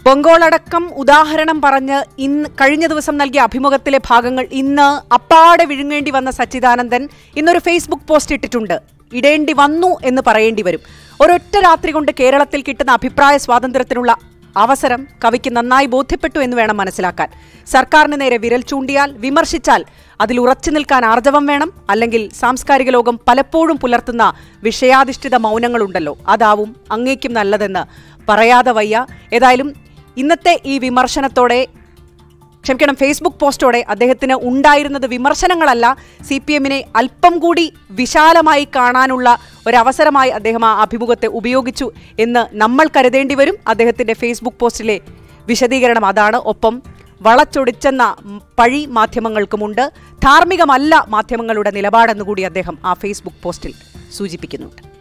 ബംഗോളടക്കം ഉദാഹരണം പറഞ്ഞ് ഇന്ന് കഴിഞ്ഞ ദിവസം നൽകിയ അഭിമുഖത്തിലെ ഭാഗങ്ങൾ ഇന്ന് അപ്പാടെ വിഴുങ്ങേണ്ടി വന്ന സച്ചിദാനന്ദൻ ഇന്നൊരു ഫേസ്ബുക്ക് പോസ്റ്റ് ഇട്ടിട്ടുണ്ട് ഇടേണ്ടി വന്നു എന്ന് പറയേണ്ടി വരും ഒരൊറ്റ രാത്രി കൊണ്ട് കേരളത്തിൽ കിട്ടുന്ന അഭിപ്രായ സ്വാതന്ത്ര്യത്തിനുള്ള അവസരം കവിക്ക് നന്നായി ബോധ്യപ്പെട്ടു എന്ന് വേണം മനസ്സിലാക്കാൻ സർക്കാരിന് നേരെ വിരൽ ചൂണ്ടിയാൽ വിമർശിച്ചാൽ അതിൽ ഉറച്ചു നിൽക്കാൻ ആർജവം വേണം അല്ലെങ്കിൽ സാംസ്കാരിക ലോകം പലപ്പോഴും പുലർത്തുന്ന വിഷയാധിഷ്ഠിത മൗനങ്ങളുണ്ടല്ലോ അതാവും അങ്ങേക്കും നല്ലതെന്ന് പറയാതെ വയ്യ ഏതായാലും ഇന്നത്തെ ഈ വിമർശനത്തോടെ ക്ഷമിക്കണം ഫേസ്ബുക്ക് പോസ്റ്റോടെ അദ്ദേഹത്തിന് ഉണ്ടായിരുന്നത് വിമർശനങ്ങളല്ല സി പി എമ്മിനെ അല്പം കൂടി വിശാലമായി കാണാനുള്ള ഒരവസരമായി അദ്ദേഹം ആ അഭിമുഖത്തെ ഉപയോഗിച്ചു എന്ന് നമ്മൾ കരുതേണ്ടി വരും അദ്ദേഹത്തിന്റെ ഫേസ്ബുക്ക് പോസ്റ്റിലെ വിശദീകരണം അതാണ് ഒപ്പം വളച്ചൊടിച്ചെന്ന പഴി മാധ്യമങ്ങൾക്കുമുണ്ട് ധാർമ്മികമല്ല മാധ്യമങ്ങളുടെ നിലപാടെന്നുകൂടി അദ്ദേഹം ആ ഫേസ്ബുക്ക് പോസ്റ്റിൽ സൂചിപ്പിക്കുന്നുണ്ട്